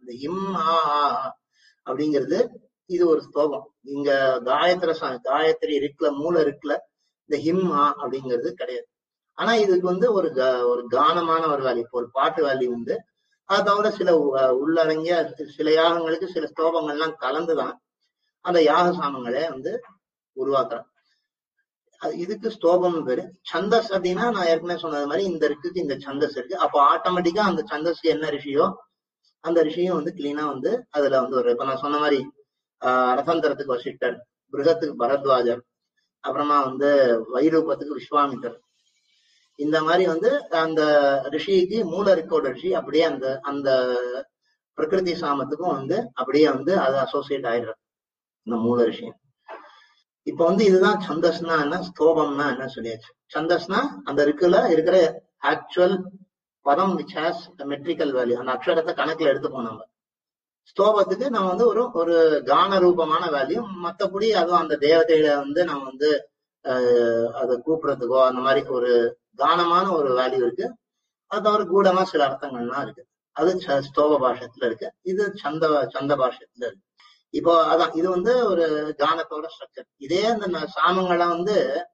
இந்த இம் ஆ ஆ, அப்படிங்கிறது இது ஒரு ஸ்லோகம் இங்க காயத்ரி சா- காயத்ரி இருக்குல மூல இருக்குல இந்த ஹிம் ஆ அப்படிங்கிறது கிடையாது ஆனா இதுக்கு வந்து ஒரு கா- ஒரு கானமான ஒரு வேல்யூ இப்போ ஒரு பாட்டு வேல்யூ உண்டு அது தவிர சில உ- உள்ளடங்கிய சில யாகங்களுக்கு சில ஸ்லோகங்கள்லாம் கலந்துதான் அந்த யாக சாமங்களை வந்து உருவாக்குறாங்க அது இதுக்கு ஸ்தோபம் பேரு சந்தஸ் அப்படின்னா நான் ஏற்கனவே சொன்னது மாதிரி இந்த இருக்குக்கு இந்த சந்தஸ் இருக்கு அப்போ ஆட்டோமேட்டிக்கா அந்த சந்தஸ்க்கு என்ன ரிஷியோ அந்த ரிஷியும் வந்து கிளீனா வந்து அதுல வந்து ஒரு இப்ப நான் சொன்ன மாதிரி ஆஹ் ரசந்தரத்துக்கு வசிஷ்டர் பிருகத்துக்கு பரத்வாஜர் அப்புறமா வந்து வைரூபத்துக்கு விஸ்வாமித்தர் இந்த மாதிரி வந்து அந்த ரிஷிக்கு மூல இருக்கோட ரிஷி அப்படியே அந்த அந்த பிரகிருதி சாமத்துக்கும் வந்து அப்படியே வந்து அது அசோசியேட் ஆயிடுறது இந்த மூல ரிஷியம் இப்ப வந்து இதுதான் சந்தஸ்னா என்ன ஸ்தோபம்னா என்ன சொல்லியாச்சு சந்தஸ்னா அந்த இருக்குல இருக்கிற ஆக்சுவல் பதம் விச் ஹேஸ் மெட்ரிக்கல் வேல்யூ அந்த அக்ஷரத்தை கணக்குல எடுத்துப்போம் நம்ம ஸ்தோபத்துக்கு நம்ம வந்து ஒரு ஒரு கான ரூபமான வேல்யூ மத்தபடி அதுவும் அந்த தேவதையில வந்து நம்ம வந்து ஆஹ் அதை கூப்பிடுறதுக்கோ அந்த மாதிரி ஒரு கானமான ஒரு வேல்யூ இருக்கு அது தவிர கூடமா சில அர்த்தங்கள்லாம் இருக்கு அது ச- ஸ்தோப பாஷத்துல இருக்கு இது சந்த சந்த பாஷத்துல இருக்கு இப்போ அதான் இது வந்து ஒரு கானத்தோட ஸ்ட்ரக்சர் இதே அந்த ந- சாமங்களை வந்து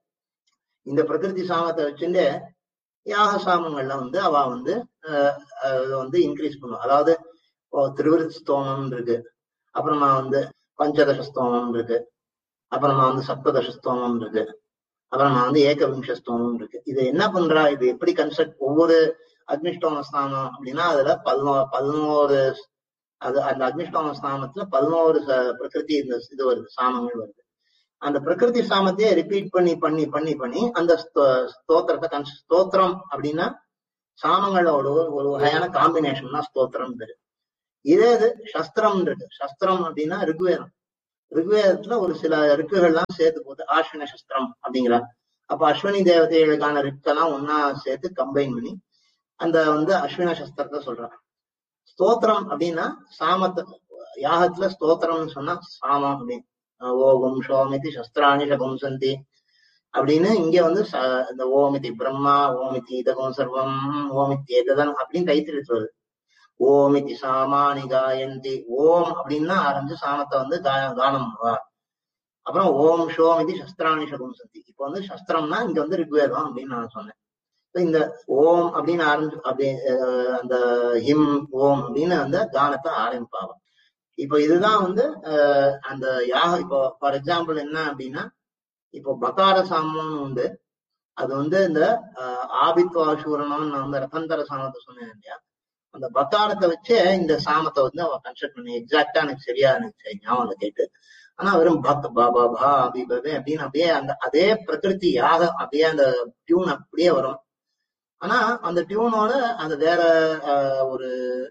இந்த பிரகிருதி சாமத்தை வச்சுட்டு யாக சாமங்கள்ல வந்து அவ வந்து ஆஹ் அது வந்து இன்க்ரீஸ் பண்ணும் அதாவது இப்போ திருவிருத் ஸ்தோமம் இருக்கு அப்புறமா வந்து பஞ்சதச ஸ்தோமம் இருக்கு அப்புறமா வந்து சப்ததச ஸ்தோமம் இருக்கு அப்புறமா வந்து ஏகவிம்ச ஸ்தோமம் இருக்கு இது என்ன பண்றா இது எப்படி கன்ஸ்ட்ரக்ட் ஒவ்வொரு அக்னிஷ்டோம ஸ்தானம் அப்படின்னா அதுல பதினோ பதினோரு அது அந்த அக்னிஷ்டோம ஸ்தானத்துல பதினோரு ச- பிரகிருதி இந்த இது வருது சாமங்கள் வருது அந்த பிரகிருதி சாமத்தையே ரிப்பீட் பண்ணி பண்ணி பண்ணி பண்ணி அந்த ஸ்தோ- ஸ்தோத்திரத்தை கன்ஸ் ஸ்தோத்திரம் அப்படின்னா சாமங்களோட ஒரு ஒரு வகையான காம்பினேஷன் தான் ஸ்தோத்திரம் பேரு இதே இது சஸ்திரம் இருக்கு சஸ்திரம் அப்படின்னா ரிக்வேதம் ரிக்வேதத்துல ஒரு சில ரிக்குகள்லாம் சேர்த்து போட்டு ஆஸ்வின சஸ்திரம் அப்படிங்கிறாங்க அப்ப அஸ்வினி தேவதைகளுக்கான ரிக்கெல்லாம் ஒன்னா சேர்த்து கம்பைன் பண்ணி அந்த வந்து அஸ்வின சஸ்திரத்தை சொல்றாங்க ஸ்தோத்திரம் அப்படின்னா சாமத்தை யாகத்துல ஸ்தோத்திரம்னு சொன்னா சாமம் அப்படின்னு அஹ் ஓம் ஷோமிதி சஸ்திராணி சகும்சந்தி அப்படின்னு இங்க வந்து ச- இந்த ஓமிதி பிரம்மா ஓமிதி இதகம் சர்வம் ஓமித்தி ஏததன் அப்படின்னு கைத்திரிட்டு வருது ஓமிதி சாமானி காயந்தி ஓம் அப்படின்னா ஆரம்பிச்சு சாமத்தை வந்து கா- கானம் பண்ணுவா அப்புறம் ஓம் ஷோமிதி சஸ்திராணி சகும்சந்தி இப்போ வந்து சஸ்திரம்னா இங்க வந்து ரிக்வேதம் அப்படின்னு நான் சொன்னேன் இப்ப இந்த ஓம் அப்படின்னு ஆரம்பிச்சு அப்படி அஹ், அந்த ஹிம் ஓம் அப்படின்னு அந்த கானத்தை ஆரம்பிப்பாங்க இப்போ இதுதான் வந்து அஹ், அந்த யாக இப்போ ஃபார் எக்ஸாம்பிள் என்ன அப்படின்னா இப்போ பகார சாமம்னு உண்டு அது வந்து இந்த அஹ், ஆபித்வாசூரணம்னு நான் வந்து ரத்தந்தர சாமத்தை சொன்னேன் இல்லையா அந்த பக்காரத்தை வச்சே இந்த சாமத்தை வந்து அவ கன்ஸ்ட்ரக்ட் பண்ணி எக்ஸாக்டா எனக்கு சரியா எனக்கு சரி ஞாபகம் இல்லை கேட்டு ஆனா வெறும் பக் பாபா பா அபி பபே அப்படின்னு அப்படியே அந்த அதே பிரகிருதி யாக அப்படியே அந்த டியூன் அப்படியே வரும் ஆனா அந்த டியூனோட அந்த வேற ஆஹ், ஒரு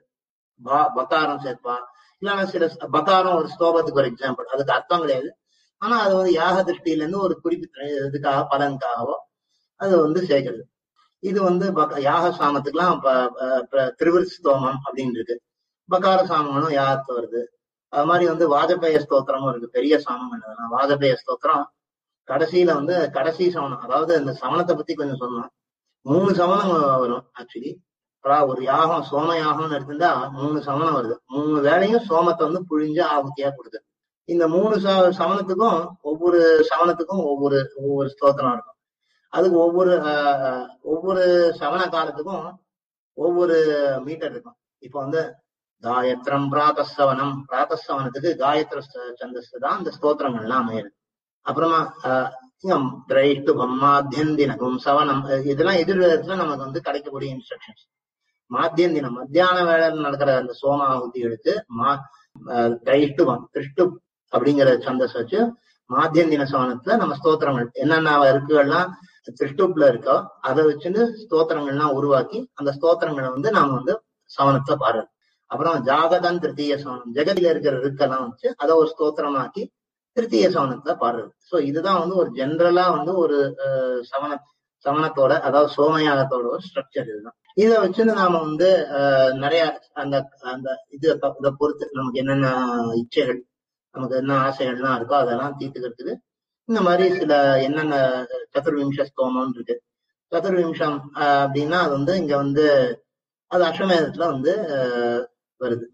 பா- பக்காரம் சேர்ப்பா இல்லைன்னா சில ஸ்- பக்காரம் ஒரு ஸ்லோகத்துக்கு ஒரு எக்ஸாம்பிள் அதுக்கு அர்த்தம் கிடையாது ஆனா அது வந்து யாக திருஷ்டியில இருந்து ஒரு குறிப்பிட்ட இதுக்காக பலனுக்காகவோ அது வந்து சேர்க்கிறது இது வந்து பக- யாக சாமத்துக்குலாம் ப- ப- ப- திருவிருத் ஸ்தோமம் அப்படின்னு இருக்கு பகார சாமங்களும் யாகத்துல வருது அது மாதிரி வந்து வாஜபேய ஸ்தோத்திரமும் இருக்கு பெரிய சாமங்கள் அதெல்லாம் வாஜபேய ஸ்தோத்திரம் கடைசியில வந்து கடைசி சவனம் அதாவது இந்த சவனத்தை பத்தி கொஞ்சம் சொல்லணும் மூணு சவனம் வரும் ஆக்சுவலி ஒரு யாகம் சோம யாகம்னு எடுத்திருந்தா மூணு சவனம் வருது மூணு வேளையும் சோமத்தை வந்து புழிஞ்சு ஆகுத்தியா கொடுக்குது இந்த மூணு ச- சவனத்துக்கும் ஒவ்வொரு சவனத்துக்கும் ஒவ்வொரு ஒவ்வொரு ஸ்தோத்திரம் இருக்கும் அதுக்கு ஒவ்வொரு ஆஹ், ஆஹ், ஒவ்வொரு சவன காலத்துக்கும் ஒவ்வொரு மீட்டர் இருக்கும் இப்போ வந்து காயத்ரம் பிராத்தசவனம் பிராத்தசவனத்துக்கு காயத்ர ச- சந்தஸ் தான் இந்த ஸ்தோத்திரங்கள்லாம் அமையுது அப்புறமா ஆஹ், இங்கம் திரைட்டு மாத்தியந்தினகும் சவனம் அஹ் இதெல்லாம் எதிர்வேதத்துல நமக்கு வந்து கிடைக்கக்கூடிய இன்ஸ்ட்ரக்ஷன்ஸ் மாத்தியந்தினம் மத்தியான வேளையில நடக்கிற அந்த சோம ஆகுதிகளுக்கு மா திரைஷ்டுபம் திருஷ்டு அப்படிங்கிற சந்தஸ் வச்சு மாத்தியந்தின சவனத்துல நம்ம ஸ்தோத்திரங்கள் என்னென்ன இருக்குகள்லாம் திருஷ்டுப்ல இருக்கோ அதை வச்சுட்டு ஸ்தோத்திரங்கள்லாம் உருவாக்கி அந்த ஸ்தோத்திரங்களை வந்து நாம வந்து சவனத்துல பாடுறது அப்புறம் ஜாகதன் திருத்தீய சவனம் ஜெகதியில இருக்கிற இருக்கெல்லாம் வச்சு அதை ஒரு ஸ்தோத்திரமாக்கி திருத்தீய சவனத்துல பாடுறது சோ இதுதான் வந்து ஒரு ஜென்ரலா வந்து ஒரு அஹ், சவன சவனத்தோட அதாவது சோமயாகத்தோட ஒரு ஸ்ட்ரக்சர் இதுதான் இதை வச்சுன்னு நாம வந்து அஹ், நிறைய அந்த அந்த இது இதை பொறுத்து நமக்கு என்னென்ன இச்சைகள் நமக்கு என்ன ஆசைகள்லாம் இருக்கோ அதெல்லாம் தீர்த்துக்கிறதுக்கு இந்த மாதிரி சில என்னென்ன சதுர்விம்ச ஸ்தோமம் இருக்கு சதுர்விம்சம் ஆஹ் அப்படின்னா அது வந்து இங்க வந்து அது அஸ்வமேதத்துல வந்து ஆஹ் வருது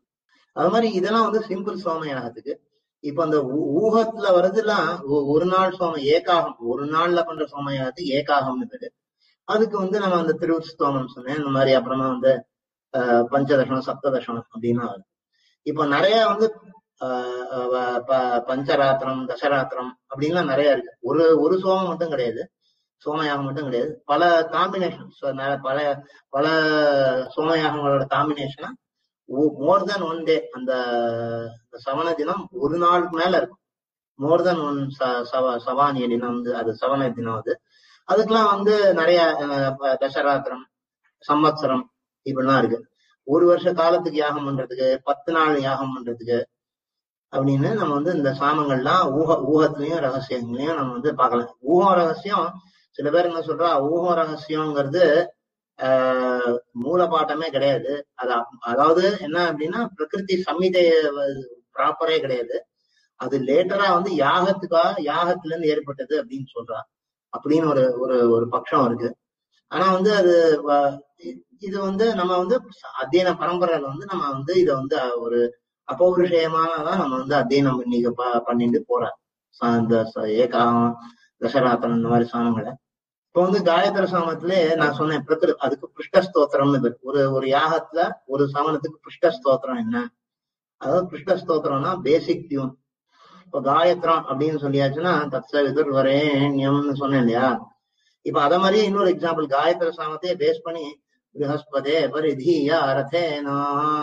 அது மாதிரி இதெல்லாம் வந்து சிம்பிள் சோம யாகத்துக்கு இப்ப அந்த ஊ- ஊகத்துல வர்றதுலாம் ஒ- ஒரு நாள் சோம ஏகாகம் ஒரு நாள்ல பண்ற சோம யாகத்துக்கு ஏகாகம்னு பேரு அதுக்கு வந்து நம்ம அந்த திருவுஸ்தோமம் சொன்னேன் இந்த மாதிரி அப்புறமா வந்து அஹ், பஞ்சதசனம் சப்ததசனம் அப்படின்னா வருது. இப்போ நிறைய வந்து ஆஹ் அஹ் ப- பஞ்சராத்திரம் தசராத்திரம் அப்படின்லாம் நிறைய இருக்கு ஒரு ஒரு சோமம் மட்டும் கிடையாது சோமயாகம் மட்டும் கிடையாது பல காம்பினேஷன் பல பல சோமயாகங்களோட காம்பினேஷனா மோர் தென் ஒன் டே அந்த அந்த சவண தினம் ஒரு நாளுக்கு மேல இருக்கும் மோர் தென் ஒன் சவானிய தினம் வந்து அது சவண தினம் அது அதுக்கெல்லாம் வந்து நிறைய அஹ், ப- தசராத்திரம் சம்வத்சரம் இப்படிலாம் இருக்கு ஒரு வருஷ காலத்துக்கு யாகம் பண்றதுக்கு பத்து நாள் யாகம் பண்றதுக்கு அப்படின்னு நம்ம வந்து இந்த சாமங்கள்லாம் ஊக ஊகத்திலையும் ரகசியங்களையும் நம்ம வந்து பார்க்கலாம் ஊகம் ரகசியம் சில பேர் என்ன சொல்றா ஊகம் ரகசியம்ங்கிறது ஆஹ் மூலபாட்டமே கிடையாது அது அப்- அதாவது என்ன அப்படின்னா பிரகிருதி சம்மிதை ப்ராப்பரே கிடையாது அது லேட்டரா வந்து யாகத்துக்கா யாகத்துல இருந்து ஏற்பட்டது அப்படின்னு சொல்றா அப்படின்னு ஒரு ஒரு ஒரு பட்சம் இருக்கு ஆனா வந்து அது வ- இ- இது வந்து நம்ம வந்து அத்தியன பரம்பரையில வந்து நம்ம வந்து இதை வந்து ஒரு அபௌருஷயமானதான் நம்ம வந்து அத்தியனம் பண்ணி ப- பண்ணிட்டு போறோம் ச- இந்த ச- ஏகாகம் தசராத்திரம் இந்த மாதிரி சாமங்களை இப்போ வந்து காயத்ரி சாமத்திலே நான் சொன்னேன் பிரகிரு அதுக்கு பிருஷ்ட ஸ்தோத்திரம்னு பேரு. ஒரு ஒரு யாகத்துல ஒரு சமணத்துக்கு பிருஷ்ட ஸ்தோத்திரம் என்ன அதாவது பிருஷ்ட ஸ்தோத்திரம்னா பேசிக் டியூன் இப்போ காயத்ரம் அப்படின்னு சொல்லியாச்சுன்னா தத்ச விதுர் வரேண்யம்னு சொன்னேன் இல்லையா இப்ப அத மாதிரியே இன்னொரு எக்ஸாம்பிள் காயத்ரி சாமத்தையே பேஸ் பண்ணி बृहस्पते परिधीया रथेना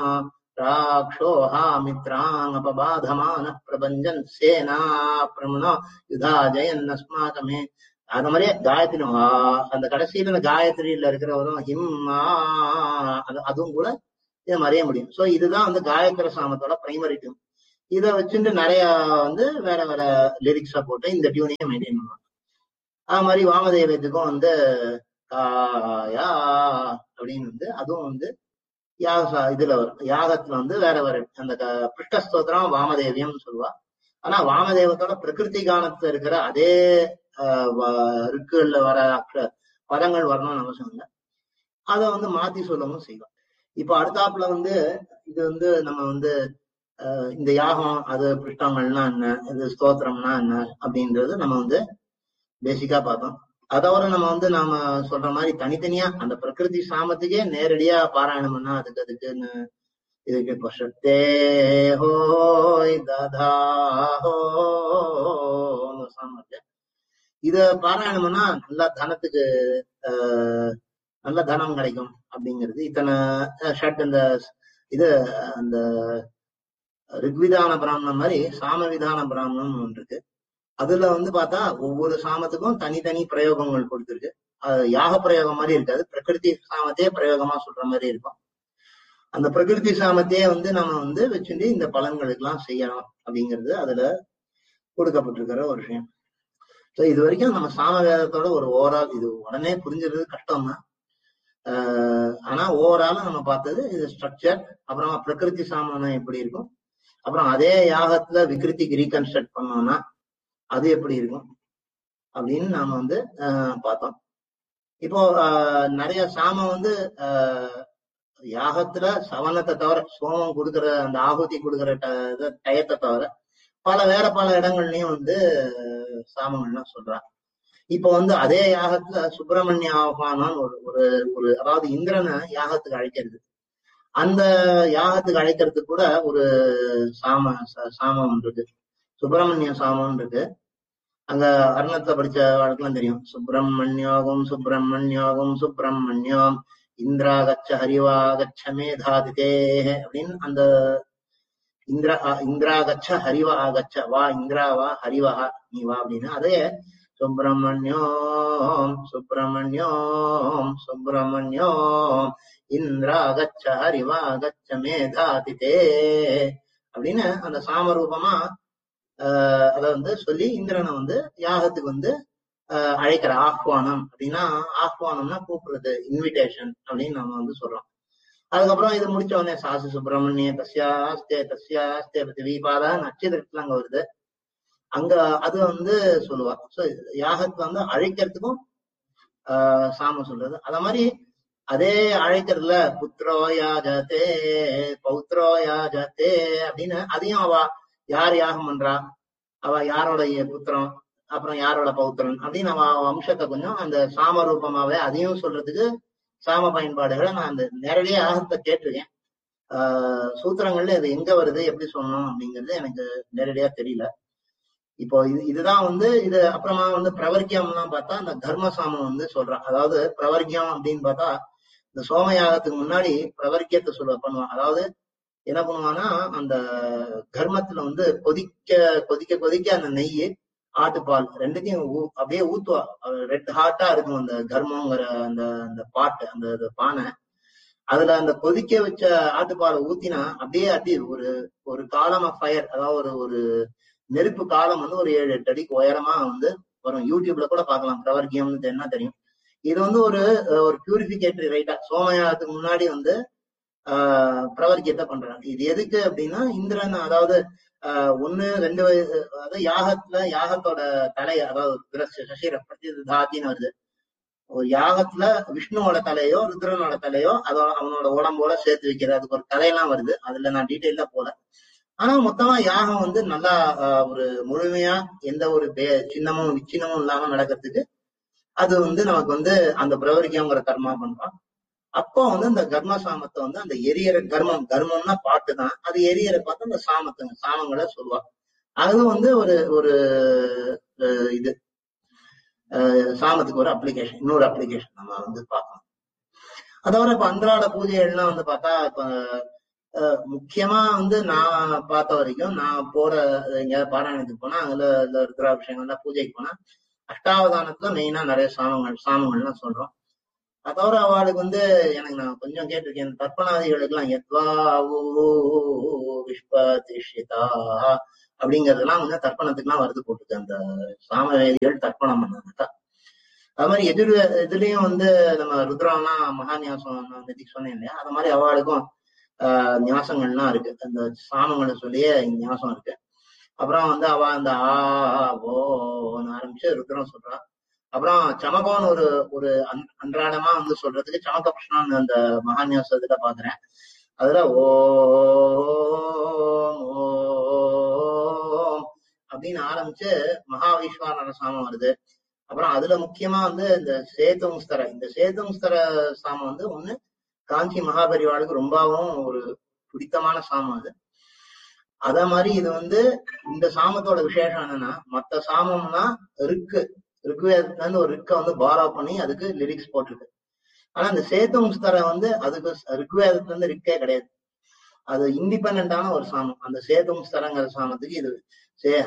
राक्षोहा मित्राङ्गपबाधमानः प्रभञ्जन् सेना प्रमुणो யுதா ஜெயன் அஸ்மாகமே அந்த மாதிரியே காயத்ரி ஆ, அந்த கடைசியில இந்த காயத்ரியில இருக்கிறவரும் ஹிம்மா அது அதுவும் கூட இதை மறைய முடியும் சோ இதுதான் வந்து காயத்ரி சாமத்தோட பிரைமரி டியூன் இதை வச்சுட்டு நிறைய வந்து வேற வேற லிரிக்ஸா போட்டு இந்த டியூனையும் மெயின்டைன் பண்ணுவாங்க அது மாதிரி வாமதேவத்துக்கும் வந்து காயா அப்படின்னு வந்து அதுவும் வந்து யாக சா- இதுல வரும் யாகத்துல வந்து வேற வேற அந்த க- பிருஷ்ட ஸ்தோத்திரம் வாமதேவியம்னு சொல்லுவா ஆனா வாமதேவத்தோட பிரகிருதி கானத்துல இருக்கிற அதே ஆஹ் வ- ருக்குகள்ல வர அக்ஷ- பதங்கள் வரணும்னு அவசியம் இல்லை அதை வந்து மாத்தி சொல்லவும் செய்வோம் இப்ப அடுத்தாப்புல வந்து இது வந்து நம்ம வந்து ஆஹ் இந்த யாகம் அது பிருஷ்டங்கள்னா என்ன இது ஸ்தோத்திரம்னா என்ன அப்படின்றது நம்ம வந்து பேசிக்கா பார்த்தோம் அதோட நம்ம வந்து நாம சொல்ற மாதிரி தனித்தனியா அந்த பிரகிருதி சாமத்துக்கே நேரடியா பாராயணம் பண்ணா அதுக்கு அதுக்குன்னு இதுக்கு இப்ப சத்தே ஹோய் ததா ஹோ சாமம் இருக்கு இத பாராயணம் பண்ணா நல்லா தனத்துக்கு ஆஹ் நல்ல தனம் கிடைக்கும் அப்படிங்கிறது இத்தனை அஹ், ஷட் இந்த இது அந்த ரிக்விதான பிராமணம் மாதிரி சாமவிதான பிராமணம் ஒன்று இருக்கு அதுல வந்து பார்த்தா ஒவ்வொரு சாமத்துக்கும் தனித்தனி பிரயோகங்கள் கொடுத்திருக்கு அது யாக பிரயோகம் மாதிரி இருக்காது பிரகிருதி சாமத்தையே பிரயோகமா சொல்ற மாதிரி இருக்கும் அந்த பிரகிருதி சாமத்தையே வந்து நம்ம வந்து வச்சுட்டு இந்த பலன்களுக்கு எல்லாம் செய்யலாம் அப்படிங்கிறது அதுல கொடுக்கப்பட்டிருக்கிற ஒரு விஷயம் ஸோ இது வரைக்கும் நம்ம சாம வேதத்தோட ஒரு ஓவரால் இது உடனே புரிஞ்சுறது கஷ்டம் தான் ஆஹ் ஆனா ஓவரால நம்ம பார்த்தது இது ஸ்ட்ரக்சர் அப்புறமா பிரகிருதி சாமனம் எப்படி இருக்கும் அப்புறம் அதே யாகத்துல விகிருதிக்கு ரீகன்ஸ்ட்ரக்ட் பண்ணோம்னா அது எப்படி இருக்கும் அப்படின்னு நாம வந்து ஆஹ் பார்த்தோம் இப்போ ஆஹ் நிறைய சாமம் வந்து ஆஹ் யாகத்துல சவனத்தை தவிர சோமம் கொடுக்கிற அந்த ஆகுதி கொடுக்கிற ட- இது டயத்தை தவிர பல வேற பல இடங்கள்லயும் வந்து சாமங்கள்லாம் சொல்றாங்க இப்போ வந்து அதே யாகத்துல சுப்பிரமணிய ஆஹ்வானம் ஒரு ஒரு ஒரு அதாவது இந்திரனை யாகத்துக்கு அழைக்கிறது அந்த யாகத்துக்கு அழைக்கிறதுக்கு கூட ஒரு சாம ச- சாமம் இருக்கு சுப்பிரமணிய சாமம் இருக்கு அங்க அருணத்துல படிச்ச வழக்கெல்லாம் தெரியும் சுப்பிரமணியோகம் சுப்பிரமணியோகம் சுப்பிரமணியம் இந்திரா கச்ச ஹரிவா கச்ச மேதாதிதே அப்படின்னு அந்த இந்திரா அ- இந்திரா கச்ச ஹரிவா கச்ச வா இந்திரா வா ஹரிவா நீ வா அப்படின்னு அதே சுப்பிரமணியோம் சுப்பிரமணியோம் சுப்பிரமணியோம் இந்திரா கச்ச ஹரிவா கச்ச மேதாதிதே அப்படின்னு அந்த சாமரூபமா ஆஹ் அதை வந்து சொல்லி இந்திரனை வந்து யாகத்துக்கு வந்து ஆஹ் அழைக்கிற ஆஹ்வானம் அப்படின்னா ஆஹ்வானம்னா கூப்பிடுறது இன்விடேஷன் அப்படின்னு நம்ம வந்து சொல்றோம் அதுக்கப்புறம் இது முடிச்ச உடனே சாசு சுப்பிரமணிய தஸ்யாஸ்தே தஸ்யாஸ்தே பிருத்திவிபாதா நட்சத்திரத்துல அங்க வருது அங்க அது வந்து சொல்லுவா சோ யாகத்துல வந்து அழைக்கிறதுக்கும் ஆஹ் சாம சொல்றது அத மாதிரி அதே அழைக்கிறதுல புத்ரோயா ஜத்தே பௌத்ரோயா ஜத்தே அப்படின்னு அதையும் அவ யார் யாகம் பண்றா அவ யாரோடைய புத்திரம் அப்புறம் யாரோட பௌத்திரன் அப்படின்னு அவ வம்சத்தை கொஞ்சம் அந்த சாம ரூபமாவே அதையும் சொல்றதுக்கு சாம பயன்பாடுகளை நான் அந்த நேரடியா ஆகத்தை கேட்டிருக்கேன் ஆஹ் சூத்திரங்கள்ல இது எங்க வருது எப்படி சொல்லணும் அப்படிங்கிறது எனக்கு நேரடியா தெரியல இப்போ இது இதுதான் வந்து இது அப்புறமா வந்து பிரவர்க்கியம்லாம் பார்த்தா அந்த தர்ம சாமம் வந்து சொல்றான் அதாவது பிரவர்க்கியம் அப்படின்னு பார்த்தா இந்த சோமயாகத்துக்கு முன்னாடி பிரவர்க்கியத்தை சொல்ல பண்ணுவான் அதாவது என்ன பண்ணுவான்னா அந்த கர்மத்துல வந்து கொதிக்க கொதிக்க கொதிக்க அந்த நெய் ஆட்டுப்பால் ரெண்டுத்தையும் ஊ- அப்படியே ஊத்துவா ரெட் ஹாட்டா இருக்கும் அந்த கர்மங்கிற அந்த அந்த பாட்டு அந்த அந்த பானை அதுல அந்த கொதிக்க வச்ச ஆட்டுப்பாலை ஊத்தினா அப்படியே அப்படி ஒரு ஒரு காலம் ஆஃப் ஃபயர் அதாவது ஒரு ஒரு நெருப்பு காலம் வந்து ஒரு ஏழு எட்டு அடிக்கு உயரமா வந்து வரும் யூடியூப்ல கூட பார்க்கலாம் பிரவர்க்கியம்னு என்ன தெரியும் இது வந்து ஒரு அஹ், ஒரு பியூரிபிகேட்டரி ரைட்டா சோமயாகத்துக்கு முன்னாடி வந்து ஆஹ் பிரவர்க்கியத்தை பண்றாங்க இது எதுக்கு அப்படின்னா இந்திரன் அதாவது ஆஹ் ஒண்ணு ரெண்டு வயசு அதாவது யாகத்துல யாகத்தோட தலை அதாவது ருத்ர- சசிர பிரதி தாத்தின்னு வருது ஒரு யாகத்துல விஷ்ணுவோட தலையோ ருத்ரனோட தலையோ அதோ அவனோட உடம்போட சேர்த்து வைக்கிறது அதுக்கு ஒரு தலையெல்லாம் வருது அதுல நான் டீட்டெயிலா போல ஆனா மொத்தமா யாகம் வந்து நல்லா ஆஹ் ஒரு முழுமையா எந்த ஒரு பே- சின்னமும் விச்சின்னமும் இல்லாம நடக்கிறதுக்கு அது வந்து நமக்கு வந்து அந்த பிரவரிக்கங்கிற கர்மா பண்றோம் அப்போ வந்து இந்த கர்ம சாமத்தை வந்து அந்த எரியற கர்மம் கர்மம்னா பாட்டு தான் அது எரியற பார்த்து அந்த சாமத்தை சாமங்களை சொல்லுவா அது வந்து ஒரு ஒரு அஹ், இது அஹ், சாமத்துக்கு ஒரு அப்ளிகேஷன் இன்னொரு அப்ளிகேஷன் நம்ம வந்து பார்க்கணும் அதோட இப்ப அன்றாட பூஜைகள்லாம் வந்து பார்த்தா இப்ப அஹ், முக்கியமா வந்து நான் பார்த்த வரைக்கும் நான் போற எங்கேயாவது பாராயணத்துக்கு போனா அதுல இந்த ருத்ராபிஷேகம்லாம் பூஜைக்கு போனா அஷ்டாவதானத்துல மெயினா நிறைய சாமங்கள் சாமங்கள்லாம் சொல்றோம் அதோட அவளுக்கு வந்து எனக்கு நான் கொஞ்சம் கேட்டிருக்கேன் தர்ப்பணாதிகளுக்கு எல்லாம் எத்வாவூ விஸ்வதிஷிதா அப்படிங்கறதெல்லாம் வந்து தர்ப்பணத்துக்குலாம் வருது போட்டுருக்கு அந்த சாமவேதிகள் தர்ப்பணம் பண்ணாங்கக்கா அது மாதிரி எதிர் இதுலயும் வந்து நம்ம ருத்ரானா மகா ஞாசம் நான் நேத்திக்கு சொன்னேன் இல்லையா அது மாதிரி அவளுக்கும் ஆஹ் ஞாசங்கள்லாம் இருக்கு அந்த சாமங்களை சொல்லியே ஞாசம் இருக்கு அப்புறம் வந்து அவ அந்த ஆ ஓன்னு ஆரம்பிச்சு ருத்ரம் சொல்றா அப்புறம் சமகம்னு ஒரு ஒரு அன்- அன்றாடமா வந்து சொல்றதுக்கு சமக பிரஷ்னம் அந்த மகாநியாசத்துல பாக்குறேன் அதுல ஓம் ஓம் அப்படின்னு ஆரம்பிச்சு மகாவிஸ்வாரண சாமம் வருது அப்புறம் அதுல முக்கியமா வந்து இந்த சேதுங்ஸ்தர இந்த சேதுங்ஸ்தர சாமம் வந்து ஒண்ணு காஞ்சி மகாபரிவாளுக்கு ரொம்பவும் ஒரு பிடித்தமான சாமம் அது அத மாதிரி இது வந்து இந்த சாமத்தோட விசேஷம் என்னன்னா மத்த சாமம்னா ரிக்கு ரிக்வேதத்துல இருந்து ஒரு ரிக்க வந்து பாரா பண்ணி அதுக்கு லிரிக்ஸ் போட்டிருக்கு ஆனா இந்த சேத்தும்ஸ்தர வந்து அதுக்கு ரிக்வேதத்துல இருந்து ரிக்கே கிடையாது அது இண்டிபெண்டான ஒரு சாமம் அந்த சேதும்ஸ்தரங்கிற சாமத்துக்கு இது சே